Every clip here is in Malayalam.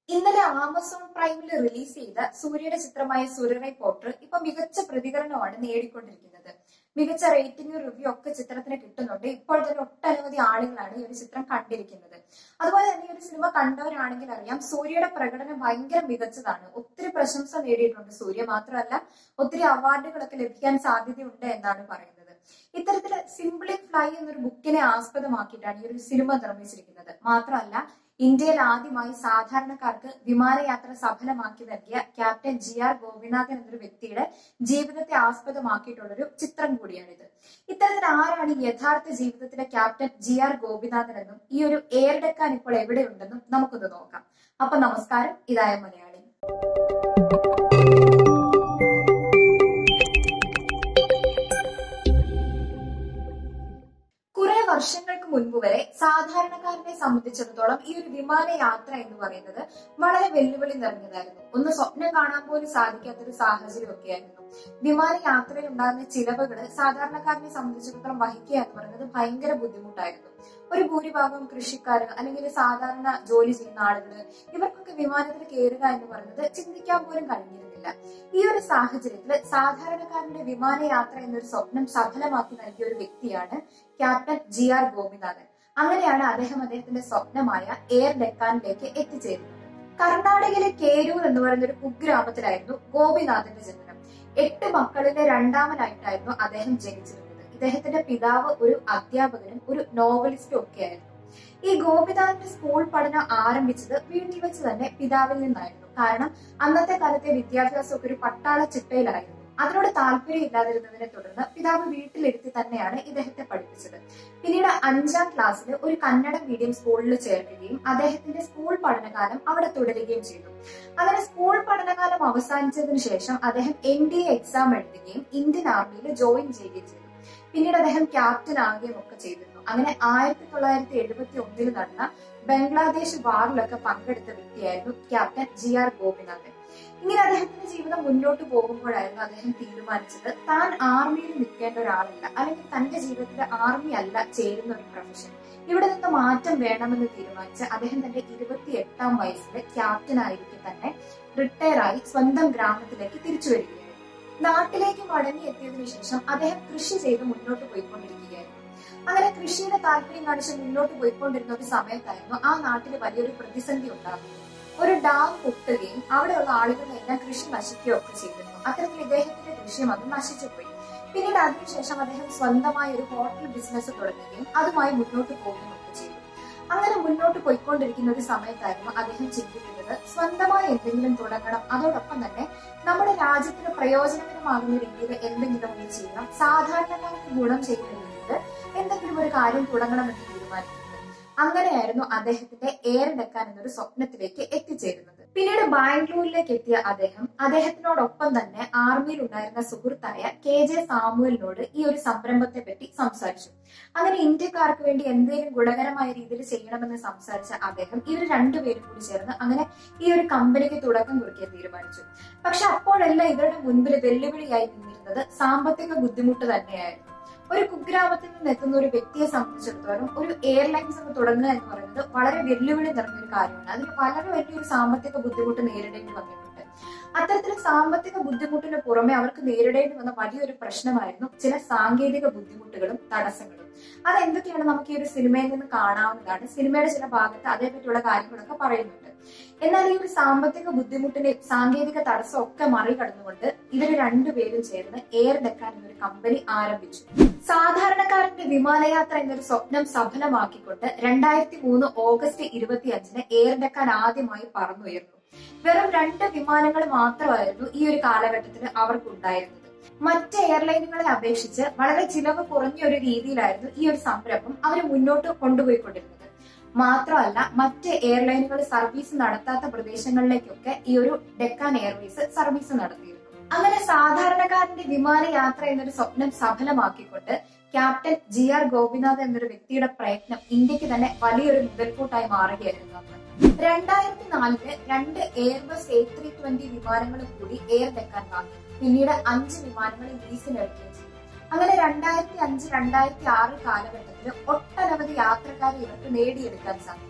ഇന്നലെ ആമസോൺ പ്രൈമിൽ റിലീസ് ചെയ്ത സൂര്യയുടെ ചിത്രമായ സുരറൈ പോട്ടർ ഇപ്പൊ മികച്ച പ്രതികരണമാണ് നേടിക്കൊണ്ടിരിക്കുന്നത് മികച്ച റേറ്റിംഗ് റിവ്യൂ ഒക്കെ ചിത്രത്തിന് കിട്ടുന്നുണ്ട് ഇപ്പോൾ തന്നെ ഒട്ടനവധി ആളുകളാണ് ഈ ഒരു ചിത്രം കണ്ടിരിക്കുന്നത് അതുപോലെ തന്നെ ഈ ഒരു സിനിമ കണ്ടവരാണെങ്കിൽ അറിയാം സൂര്യയുടെ പ്രകടനം ഭയങ്കര മികച്ചതാണ് ഒത്തിരി പ്രശംസ നേടിയിട്ടുണ്ട് സൂര്യ മാത്രമല്ല ഒത്തിരി അവാർഡുകളൊക്കെ ലഭിക്കാൻ സാധ്യതയുണ്ട് എന്നാണ് പറയുന്നത് ഇത്തരത്തില് സിംപ്ലി ഫ്ലൈ എന്നൊരു ബുക്കിനെ ആസ്പദമാക്കിയിട്ടാണ് ഈ ഒരു സിനിമ നിർമ്മിച്ചിരിക്കുന്നത് മാത്രമല്ല ഇന്ത്യയിൽ ആദ്യമായി സാധാരണക്കാർക്ക് വിമാനയാത്ര സഫലമാക്കി നൽകിയ ക്യാപ്റ്റൻ ജി ആർ ഗോപിനാഥൻ എന്നൊരു വ്യക്തിയുടെ ജീവിതത്തെ ആസ്പദമാക്കിയിട്ടുള്ളൊരു ചിത്രം കൂടിയാണിത് ഇത്തരത്തിൽ ആരാണ് യഥാർത്ഥ ജീവിതത്തിലെ ക്യാപ്റ്റൻ ജി ആർ ഗോപിനാഥൻ എന്നും ഈ ഒരു എയർ ഡെക്കാൻ ഇപ്പോൾ എവിടെയുണ്ടെന്നും നമുക്കൊന്ന് നോക്കാം അപ്പൊ നമസ്കാരം ഇതായ മലയാളി കുറെ വർഷങ്ങൾക്ക് മുൻപ് വരെ സാധാരണക്കാരനെ സംബന്ധിച്ചിടത്തോളം ഈ ഒരു വിമാനയാത്ര എന്ന് പറയുന്നത് വളരെ വെല്ലുവിളി നിറഞ്ഞതായിരുന്നു ഒന്ന് സ്വപ്നം കാണാൻ പോലും സാധിക്കാത്തൊരു സാഹചര്യമൊക്കെ ആയിരുന്നു വിമാനയാത്രയിൽ ഉണ്ടാകുന്ന ചിലവുകൾ സാധാരണക്കാരനെ സംബന്ധിച്ചിടത്തോളം വഹിക്കുക എന്ന് പറയുന്നത് ഭയങ്കര ബുദ്ധിമുട്ടായിരുന്നു ഒരു ഭൂരിഭാഗം കൃഷിക്കാര് അല്ലെങ്കിൽ സാധാരണ ജോലി ചെയ്യുന്ന ആളുകൾ ഇവർക്കൊക്കെ വിമാനത്തിൽ കയറുക എന്ന് പറയുന്നത് ചിന്തിക്കാൻ പോലും കഴിഞ്ഞിരുന്നില്ല ഈ ഒരു സാഹചര്യത്തിൽ സാധാരണക്കാരന്റെ വിമാനയാത്ര എന്നൊരു സ്വപ്നം സഫലമാക്കി നൽകിയ ഒരു വ്യക്തിയാണ് ക്യാപ്റ്റൻ ജി ആർ ഗോപിനാഥൻ അങ്ങനെയാണ് അദ്ദേഹം അദ്ദേഹത്തിന്റെ സ്വപ്നമായ എയർ ഡെക്കാനിലേക്ക് എത്തിച്ചേരുന്നത് കർണാടകയിലെ കേരൂർ എന്ന് പറയുന്ന ഒരു കുഗ്രാമത്തിലായിരുന്നു ഗോപിനാഥന്റെ ജനനം എട്ട് മക്കളിലെ രണ്ടാമനായിട്ടായിരുന്നു അദ്ദേഹം ജനിച്ചിരുന്നത് ഇദ്ദേഹത്തിന്റെ പിതാവ് ഒരു അധ്യാപകനും ഒരു നോവലിസ്റ്റും ഒക്കെയായിരുന്നു ഈ ഗോപിനാഥന്റെ സ്കൂൾ പഠനം ആരംഭിച്ചത് വീട്ടിൽ വെച്ച് തന്നെ പിതാവിൽ നിന്നായിരുന്നു കാരണം അന്നത്തെ കാലത്തെ വിദ്യാഭ്യാസം ഒക്കെ ഒരു പട്ടാള ചിട്ടയിലായിരുന്നു അതിനോട് താല്പര്യം ഇല്ലാതിരുന്നതിനെ തുടർന്ന് പിതാവ് വീട്ടിലിരുത്തി തന്നെയാണ് ഇദ്ദേഹത്തെ പഠിപ്പിച്ചത് പിന്നീട് അഞ്ചാം ക്ലാസ്സിൽ ഒരു കന്നഡ മീഡിയം സ്കൂളിൽ ചേർക്കുകയും അദ്ദേഹത്തിന്റെ സ്കൂൾ പഠനകാലം അവിടെ തുടരുകയും ചെയ്തു അങ്ങനെ സ്കൂൾ പഠനകാലം അവസാനിച്ചതിനു ശേഷം അദ്ദേഹം എൻ ഡി എ എക്സാം എഴുതുകയും ഇന്ത്യൻ ആർമിയിൽ ജോയിൻ ചെയ്യുകയും ചെയ്തു പിന്നീട് അദ്ദേഹം ക്യാപ്റ്റൻ ആകുകയും ഒക്കെ ചെയ്തിരുന്നു അങ്ങനെ ആയിരത്തി തൊള്ളായിരത്തി എഴുപത്തി ഒന്നിൽ നടന്ന ബംഗ്ലാദേശ് വാറിലൊക്കെ പങ്കെടുത്ത വ്യക്തിയായിരുന്നു ക്യാപ്റ്റൻ ജി ആർ ഗോപിനാഥൻ ഇങ്ങനെ അദ്ദേഹത്തിന്റെ ജീവിതം മുന്നോട്ട് പോകുമ്പോഴായിരുന്നു അദ്ദേഹം തീരുമാനിച്ചത് താൻ ആർമിയിൽ നിൽക്കേണ്ട ഒരാളല്ല അല്ലെങ്കിൽ തന്റെ ജീവിതത്തിൽ ആർമി അല്ല ചേരുന്ന ഒരു പ്രൊഫഷൻ ഇവിടെ നിന്ന് മാറ്റം വേണമെന്ന് തീരുമാനിച്ച് അദ്ദേഹം തന്റെ ഇരുപത്തി എട്ടാം വയസ്സിൽ ക്യാപ്റ്റൻ ആയിരിക്കെ തന്നെ റിട്ടയർ ആയി സ്വന്തം ഗ്രാമത്തിലേക്ക് തിരിച്ചു വരികയായിരുന്നു നാട്ടിലേക്ക് മടങ്ങി എത്തിയതിനു ശേഷം അദ്ദേഹം കൃഷി ചെയ്ത് മുന്നോട്ട് പോയിക്കൊണ്ടിരിക്കുകയായിരുന്നു അങ്ങനെ കൃഷിയുടെ താല്പര്യം കാണിച്ച് മുന്നോട്ട് പോയിക്കൊണ്ടിരുന്ന ഒരു സമയത്തായിരുന്നു ആ നാട്ടിൽ വലിയൊരു പ്രതിസന്ധി ഉണ്ടാകുന്നത് ഒരു ഡാം പൊട്ടുകയും അവിടെയുള്ള ആളുകളുടെ എല്ലാം കൃഷി നശിക്കുകയോ ഒക്കെ ചെയ്തിരുന്നു അത്തരത്തിൽ ഇദ്ദേഹത്തിന്റെ കൃഷിയും അത് നശിച്ചുപോയി പിന്നീട് അതിനുശേഷം അദ്ദേഹം സ്വന്തമായ ഒരു ഹോട്ടൽ ബിസിനസ് തുടങ്ങുകയും അതുമായി മുന്നോട്ട് പോവുകയും ഒക്കെ ചെയ്തു അങ്ങനെ മുന്നോട്ട് പോയിക്കൊണ്ടിരിക്കുന്ന ഒരു സമയത്തായിരുന്നു അദ്ദേഹം ചിന്തിക്കുന്നത് സ്വന്തമായി എന്തെങ്കിലും തുടങ്ങണം അതോടൊപ്പം തന്നെ നമ്മുടെ രാജ്യത്തിന് പ്രയോജനകരമാകുന്ന രീതിയിൽ എന്തെങ്കിലും ഒന്ന് ചെയ്യണം സാധാരണക്കാർക്ക് ഗുണം ചെയ്യുന്ന രീതിയിൽ എന്തെങ്കിലും ഒരു കാര്യം തുടങ്ങണമെന്ന് തീരുമാനിക്കുന്നത് അങ്ങനെയായിരുന്നു അദ്ദേഹത്തിന്റെ എയർ ഡെക്കാൻ എന്നൊരു സ്വപ്നത്തിലേക്ക് എത്തിച്ചേരുന്നത് പിന്നീട് ബാംഗ്ലൂരിലേക്ക് എത്തിയ അദ്ദേഹം അദ്ദേഹത്തിനോടൊപ്പം തന്നെ ആർമിയിൽ ഉണ്ടായിരുന്ന സുഹൃത്തായ കെ ജെ സാമുവലിനോട് ഈ ഒരു സംരംഭത്തെ പറ്റി സംസാരിച്ചു അങ്ങനെ ഇന്ത്യക്കാർക്ക് വേണ്ടി എന്തെങ്കിലും ഗുണകരമായ രീതിയിൽ ചെയ്യണമെന്ന് സംസാരിച്ച അദ്ദേഹം ഇവർ രണ്ടുപേരും കൂടി ചേർന്ന് അങ്ങനെ ഈ ഒരു കമ്പനിക്ക് തുടക്കം കുറിക്കാൻ തീരുമാനിച്ചു പക്ഷെ അപ്പോഴെല്ലാം ഇവരുടെ മുൻപിൽ വെല്ലുവിളിയായി നിന്നിരുന്നത് സാമ്പത്തിക ബുദ്ധിമുട്ട് തന്നെയായിരുന്നു ഒരു കുഗ്രാമത്തിൽ നിന്ന് എത്തുന്ന ഒരു വ്യക്തിയെ സംബന്ധിച്ചിടത്തോളം ഒരു എയർലൈൻസ് ഒക്കെ തുടങ്ങുക എന്ന് പറയുന്നത് വളരെ വെല്ലുവിളി നിറഞ്ഞൊരു കാര്യമാണ് അതിന് വളരെ വലിയൊരു സാമ്പത്തിക ബുദ്ധിമുട്ട് നേരിടേണ്ടി വന്നിട്ടുണ്ട് അത്തരത്തിൽ സാമ്പത്തിക ബുദ്ധിമുട്ടിന് പുറമെ അവർക്ക് നേരിടേണ്ടി വന്ന വലിയൊരു പ്രശ്നമായിരുന്നു ചില സാങ്കേതിക ബുദ്ധിമുട്ടുകളും തടസ്സങ്ങളും അതെന്തൊക്കെയാണ് നമുക്ക് ഈ ഒരു സിനിമയിൽ നിന്ന് കാണാവുന്നതാണ് സിനിമയുടെ ചില ഭാഗത്ത് അതേപറ്റിയുള്ള കാര്യങ്ങളൊക്കെ പറയുന്നുണ്ട് എന്നാൽ ഈ ഒരു സാമ്പത്തിക ബുദ്ധിമുട്ടിനെ സാങ്കേതിക തടസ്സം ഒക്കെ മറികടന്നുകൊണ്ട് ഇവര് രണ്ടുപേരും ചേർന്ന് എയർ ഡെക്കാൻ എന്നൊരു കമ്പനി ആരംഭിച്ചു സാധാരണക്കാരന്റെ വിമാനയാത്ര എന്നൊരു സ്വപ്നം സഫലമാക്കിക്കൊണ്ട് രണ്ടായിരത്തി മൂന്ന് ഓഗസ്റ്റ് ഇരുപത്തി അഞ്ചിന് എയർ ഡെക്കാൻ ആദ്യമായി പറന്നുയർന്നു വെറും രണ്ട് വിമാനങ്ങൾ മാത്രമായിരുന്നു ഈ ഒരു കാലഘട്ടത്തിൽ അവർക്കുണ്ടായിരുന്നത് മറ്റ് എയർലൈനുകളെ അപേക്ഷിച്ച് വളരെ ചിലവ് കുറഞ്ഞ ഒരു രീതിയിലായിരുന്നു ഈ ഒരു സംരംഭം അവർ മുന്നോട്ട് കൊണ്ടുപോയിക്കൊണ്ടിരുന്നത് മാത്രമല്ല മറ്റ് എയർലൈനുകൾ സർവീസ് നടത്താത്ത പ്രദേശങ്ങളിലേക്കൊക്കെ ഈ ഒരു ഡെക്കാൻ എയർവേസ് സർവീസ് നടത്തിയിരുന്നു അങ്ങനെ സാധാരണക്കാരന്റെ വിമാനയാത്ര എന്നൊരു സ്വപ്നം സഫലമാക്കിക്കൊണ്ട് ക്യാപ്റ്റൻ ജി ആർ ഗോപിനാഥ് എന്നൊരു വ്യക്തിയുടെ പ്രയത്നം ഇന്ത്യക്ക് തന്നെ വലിയൊരു മുതൽക്കൂട്ടായി മാറുകയായിരുന്നു അന്ന് രണ്ടായിരത്തി നാലില് രണ്ട് എയർബസ് എ ത്രീ ട്വന്റി വിമാനങ്ങളും കൂടി എയർ ഡെക്കാൻ വാങ്ങി പിന്നീട് അഞ്ച് വിമാനങ്ങൾ ലീസിനെടുക്കുകയും ചെയ്തു അങ്ങനെ രണ്ടായിരത്തി അഞ്ച് രണ്ടായിരത്തി ആറ് കാലഘട്ടത്തിൽ ഒട്ടനവധി യാത്രക്കാരെ ഇവർക്ക് നേടിയെടുക്കാൻ സാധിച്ചു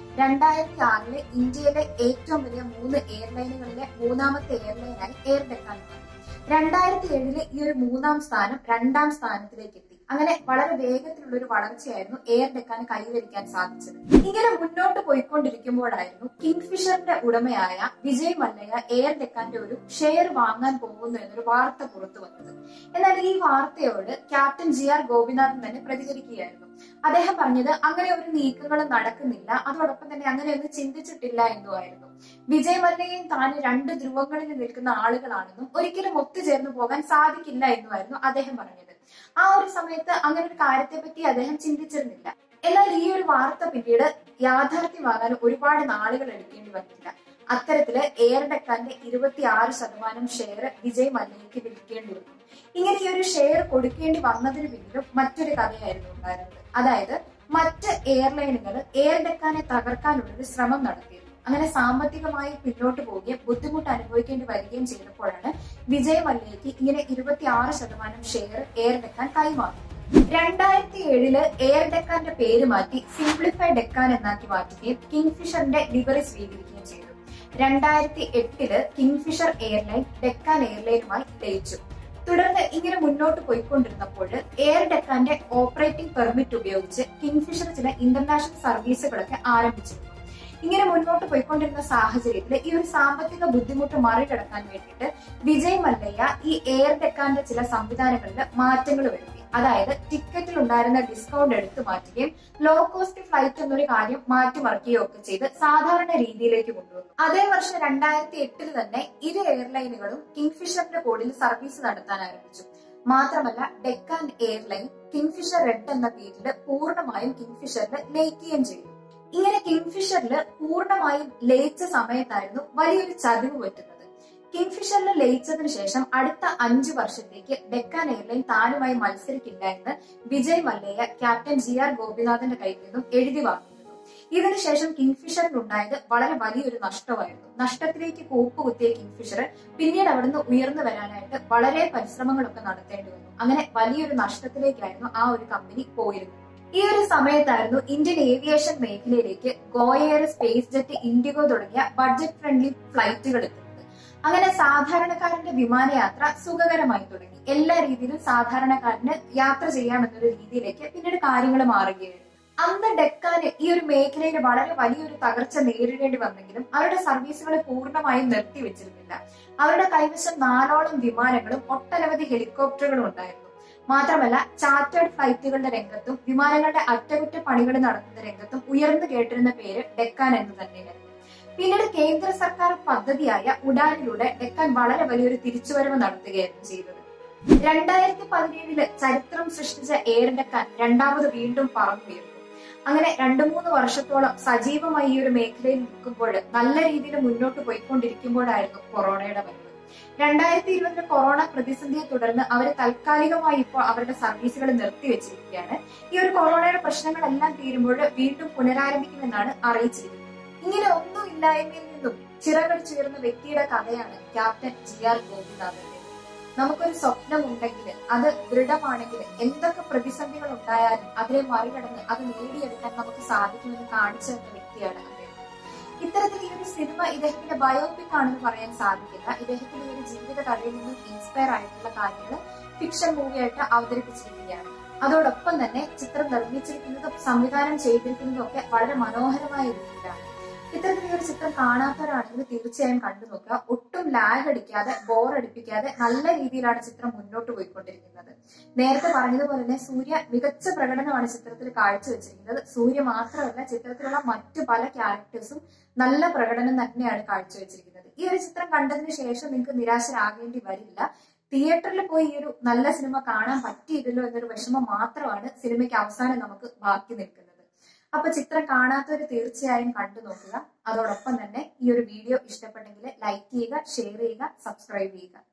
രണ്ടായിരത്തി ആറില് ഇന്ത്യയിലെ ഏറ്റവും വലിയ മൂന്ന് എയർലൈനുകളിലെ മൂന്നാമത്തെ എയർലൈനായി എയർ ഡെക്കാൻ മാറി രണ്ടായിരത്തി ഏഴില് ഈ ഒരു മൂന്നാം സ്ഥാനം രണ്ടാം സ്ഥാനത്തിലേക്ക് എത്തി അങ്ങനെ വളരെ വേഗത്തിലുള്ള ഒരു വളർച്ചയായിരുന്നു എയർ ഡെക്കാൻ കൈവരിക്കാൻ സാധിച്ചത് ഇങ്ങനെ മുന്നോട്ട് പോയിക്കൊണ്ടിരിക്കുമ്പോഴായിരുന്നു കിങ്ഫിഷറിന്റെ ഉടമയായ വിജയ് മല്ലയ്യ എയർ ഡെക്കാന്റെ ഒരു ഷെയർ വാങ്ങാൻ പോകുന്നു എന്നൊരു വാർത്ത പുറത്തു വന്നത് എന്നാൽ ഈ വാർത്തയോട് ക്യാപ്റ്റൻ ജി ആർ ഗോപിനാഥൻ തന്നെ പ്രതികരിക്കുകയായിരുന്നു അദ്ദേഹം പറഞ്ഞത് അങ്ങനെ ഒരു നീക്കങ്ങളും നടക്കുന്നില്ല അതോടൊപ്പം തന്നെ അങ്ങനെയൊന്നും ചിന്തിച്ചിട്ടില്ല എന്നുമായിരുന്നു വിജയ് മല്ലയും താൻ രണ്ട് ധ്രുവങ്ങളിൽ നിൽക്കുന്ന ആളുകളാണെന്നും ഒരിക്കലും ഒത്തുചേർന്ന് പോകാൻ സാധിക്കില്ല എന്നുമായിരുന്നു അദ്ദേഹം പറഞ്ഞത് ആ ഒരു സമയത്ത് അങ്ങനെ ഒരു കാര്യത്തെ പറ്റി അദ്ദേഹം ചിന്തിച്ചിരുന്നില്ല എന്നാൽ ഈ ഒരു വാർത്ത പിന്നീട് യാഥാർത്ഥ്യമാകാൻ ഒരുപാട് നാളുകൾ എടുക്കേണ്ടി വന്നില്ല അത്തരത്തില് എയർ ഡെക്കാന്റെ ഇരുപത്തി ആറ് ശതമാനം ഷെയർ വിജയ് മല്ലയ്ക്ക് വിൽക്കേണ്ടി വന്നു ഇങ്ങനെ ഈ ഒരു ഷെയർ കൊടുക്കേണ്ടി വന്നതിന് പിന്നിലും മറ്റൊരു കഥയായിരുന്നു ഉണ്ടായിരുന്നത് അതായത് മറ്റ് എയർലൈനുകൾ എയർ ഡെക്കാനെ തകർക്കാനുള്ള ഒരു ശ്രമം നടത്തിയിരുന്നു അങ്ങനെ സാമ്പത്തികമായി പിന്നോട്ട് പോവുകയും ബുദ്ധിമുട്ട് അനുഭവിക്കേണ്ടി വരികയും ചെയ്തപ്പോഴാണ് വിജയ് മല്യയ്ക്ക് ഇങ്ങനെ ഇരുപത്തി ആറ് ശതമാനം ഷെയർ എയർ ഡെക്കാൻ കൈമാറി രണ്ടായിരത്തി ഏഴില് എയർ ഡെക്കാന്റെ പേര് മാറ്റി സിംപ്ലിഫൈ ഡെക്കാൻ എന്നാക്കി മാറ്റുകയും കിങ്ഫിഷറിന്റെ ലിവറി സ്വീകരിക്കുകയും ചെയ്തു രണ്ടായിരത്തി എട്ടില് കിങ്ഫിഷർ എയർലൈൻ ഡെക്കാൻ എയർലൈനുമായി ലയിച്ചു തുടർന്ന് ഇങ്ങനെ മുന്നോട്ട് പോയിക്കൊണ്ടിരുന്നപ്പോൾ എയർ ഡെക്കാന്റെ ഓപ്പറേറ്റിംഗ് പെർമിറ്റ് ഉപയോഗിച്ച് കിങ്ഫിഷർ ചില ഇന്റർനാഷണൽ സർവീസുകളൊക്കെ ആരംഭിച്ചിരുന്നു ഇങ്ങനെ മുന്നോട്ട് പോയിക്കൊണ്ടിരുന്ന സാഹചര്യത്തിൽ ഈ ഒരു സാമ്പത്തിക ബുദ്ധിമുട്ട് മറികടക്കാൻ വേണ്ടിയിട്ട് വിജയ് മല്ലയ്യ ഈ എയർ ഡെക്കാന്റെ ചില സംവിധാനങ്ങളിൽ മാറ്റങ്ങൾ വരുത്തി അതായത് ടിക്കറ്റിൽ ഉണ്ടായിരുന്ന ഡിസ്കൗണ്ട് എടുത്തു മാറ്റുകയും ലോ കോസ്റ്റ് ഫ്ലൈറ്റ് എന്നൊരു കാര്യം മാറ്റിമറിക്കുകയോ ഒക്കെ ചെയ്ത് സാധാരണ രീതിയിലേക്ക് കൊണ്ടുവന്നു അതേ വർഷം രണ്ടായിരത്തി എട്ടിൽ തന്നെ ഇരു എയർലൈനുകളും കിങ്ഫിഷറിന്റെ കോഡിൽ സർവീസ് നടത്താൻ ആരംഭിച്ചു മാത്രമല്ല ഡെക്കാൻ എയർലൈൻ കിങ്ഫിഷർ റെഡ് എന്ന പേരിൽ പൂർണ്ണമായും കിങ്ഫിഷറിൽ ലയിക്കുകയും ചെയ്തു ഇങ്ങനെ കിങ്ഫിഷറിൽ പൂർണ്ണമായും ലയിച്ച സമയത്തായിരുന്നു വലിയൊരു ചതിവ് പറ്റുന്നത് കിങ്ഫിഷറിൽ ലയിച്ചതിനു ശേഷം അടുത്ത അഞ്ചു വർഷത്തേക്ക് ഡെക്കാൻ എയർലൈൻ താനുമായി മത്സരിക്കില്ല എന്ന് Vijay Mallya captain G R ഗോപിനാഥന്റെ കയ്യിൽ നിന്നും എഴുതി വാങ്ങിയിരുന്നു ഇതിനുശേഷം കിങ്ഫിഷറിനുണ്ടായത് വളരെ വലിയൊരു നഷ്ടമായിരുന്നു നഷ്ടത്തിലേക്ക് കൂപ്പുകുത്തിയ കിങ്ഫിഷർ പിന്നീട് അവിടുന്ന് ഉയർന്നു വരാനായിട്ട് വളരെ പരിശ്രമങ്ങളൊക്കെ നടത്തേണ്ടി വന്നു അങ്ങനെ വലിയൊരു നഷ്ടത്തിലേക്കായിരുന്നു ആ ഒരു കമ്പനി പോയിരുന്നത് ഈ ഒരു സമയത്തായിരുന്നു ഇന്ത്യൻ ഏവിയേഷൻ മേഖലയിലേക്ക് ഗോയർ സ്പേസ് ജെറ്റ് ഇൻഡിഗോ തുടങ്ങിയ ബഡ്ജറ്റ് ഫ്രണ്ട്ലി ഫ്ലൈറ്റുകൾ എത്തുന്നത് അങ്ങനെ സാധാരണക്കാരന്റെ വിമാനയാത്ര സുഖകരമായി തുടങ്ങി എല്ലാ രീതിയിലും സാധാരണക്കാരന് യാത്ര ചെയ്യാമെന്നൊരു രീതിയിലേക്ക് പിന്നീട് കാര്യങ്ങൾ മാറുകയായിരുന്നു അന്ന് ഡെക്കാന് ഈ ഒരു മേഖലയിൽ വളരെ വലിയൊരു തകർച്ച നേരിടേണ്ടി വന്നെങ്കിലും അവരുടെ സർവീസുകൾ പൂർണ്ണമായും നിർത്തിവെച്ചിരുന്നില്ല അവരുടെ കൈവശം നാലോളം വിമാനങ്ങളും ഒട്ടനവധി ഹെലികോപ്റ്ററുകളും ഉണ്ടായിരുന്നു മാത്രമല്ല ചാർട്ടേഡ് ഫ്ലൈറ്റുകളുടെ രംഗത്തും വിമാനങ്ങളുടെ അറ്റകുറ്റപ്പണികൾ നടത്തുന്ന രംഗത്തും ഉയർന്നു കേട്ടിരുന്ന പേര് ഡെക്കാൻ എന്ന് തന്നെയായിരുന്നു പിന്നീട് കേന്ദ്ര സർക്കാർ പദ്ധതിയായ ഉഡാനിലൂടെ ഡെക്കാൻ വളരെ വലിയൊരു തിരിച്ചുവരവ് നടത്തുകയായിരുന്നു ചെയ്തത് രണ്ടായിരത്തി പതിനേഴില് ചരിത്രം സൃഷ്ടിച്ച എയർ ഡെക്കാൻ രണ്ടാമത് വീണ്ടും പറന്നുയർന്നു അങ്ങനെ രണ്ടു മൂന്ന് വർഷത്തോളം സജീവമായി ഈ ഒരു മേഖലയിൽ നിൽക്കുമ്പോൾ നല്ല രീതിയിൽ മുന്നോട്ട് പോയിക്കൊണ്ടിരിക്കുമ്പോഴായിരുന്നു കൊറോണയുടെ വരവ് രണ്ടായിരത്തി ഇരുപതിലെ കൊറോണ പ്രതിസന്ധിയെ തുടർന്ന് അവർ താൽക്കാലികമായി ഇപ്പോൾ അവരുടെ സർവീസുകൾ നിർത്തിവെച്ചിരിക്കുകയാണ് ഈ ഒരു കൊറോണയുടെ പ്രശ്നങ്ങളെല്ലാം തീരുമ്പോൾ വീണ്ടും പുനരാരംഭിക്കുമെന്നാണ് അറിയിച്ചിരിക്കുന്നത് ഇങ്ങനെ ഒന്നും ഇല്ലായ്മയിൽ നിന്നും ചിറകടിച്ചുയർന്ന വ്യക്തിയുടെ കഥയാണ് ക്യാപ്റ്റൻ ജി ആർ ഗോപിനാഥന്റെ നമുക്കൊരു സ്വപ്നം ഉണ്ടെങ്കിൽ അത് ദൃഢമാണെങ്കിൽ എന്തൊക്കെ പ്രതിസന്ധികൾ ഉണ്ടായാലും അതിനെ മറികടന്ന് അത് നേടിയെടുക്കാൻ നമുക്ക് സാധിക്കുമെന്ന് കാണിച്ചു തന്ന വ്യക്തിയാണ് അദ്ദേഹം ഇത്തരത്തിൽ ഈ ഒരു സിനിമ ഇദ്ദേഹത്തിന്റെ ബയോപിക് ആണെന്ന് പറയാൻ സാധിക്കില്ല ഇദ്ദേഹത്തിന്റെ ഈ ഒരു ജീവിത കഥയിൽ നിന്നും ഇൻസ്പയർ ആയിട്ടുള്ള കാര്യങ്ങൾ ഫിക്ഷൻ മൂവിയായിട്ട് അവതരിപ്പിച്ചിരിക്കുകയാണ് അതോടൊപ്പം തന്നെ ചിത്രം നിർമ്മിച്ചിരിക്കുന്നതും സംവിധാനം ചെയ്തിരിക്കുന്നതും ഒക്കെ വളരെ മനോഹരമായ രീതിയിലാണ് ഇത്തരത്തിൽ ഈ ഒരു ചിത്രം കാണാത്തവരാണെങ്കിൽ തീർച്ചയായും കണ്ടു നോക്കുക ഒട്ടും ലാഗ് അടിക്കാതെ ബോർ അടിപ്പിക്കാതെ നല്ല രീതിയിലാണ് ചിത്രം മുന്നോട്ട് പോയിക്കൊണ്ടിരിക്കുന്നത് നേരത്തെ പറഞ്ഞതുപോലെ തന്നെ സൂര്യ മികച്ച പ്രകടനമാണ് ചിത്രത്തിൽ കാഴ്ചവെച്ചിരിക്കുന്നത് സൂര്യ മാത്രമല്ല ചിത്രത്തിലുള്ള മറ്റു പല ക്യാരക്ടേഴ്സും നല്ല പ്രകടനം തന്നെയാണ് കാഴ്ചവെച്ചിരിക്കുന്നത് ഈ ഒരു ചിത്രം കണ്ടതിന് ശേഷം നിങ്ങൾക്ക് നിരാശരാകേണ്ടി വരില്ല തിയേറ്ററിൽ പോയി ഈ ഒരു നല്ല സിനിമ കാണാൻ പറ്റിയില്ലല്ലോ എന്നൊരു വിഷമം മാത്രമാണ് സിനിമയ്ക്ക് അവസാനം നമുക്ക് ബാക്കി നിൽക്കുന്നത് അപ്പൊ ചിത്രം കാണാത്തവർ തീർച്ചയായും കണ്ടു നോക്കുക അതോടൊപ്പം തന്നെ ഈ ഒരു വീഡിയോ ഇഷ്ടപ്പെട്ടെങ്കിൽ ലൈക്ക് ചെയ്യുക ഷെയർ ചെയ്യുക സബ്സ്ക്രൈബ് ചെയ്യുക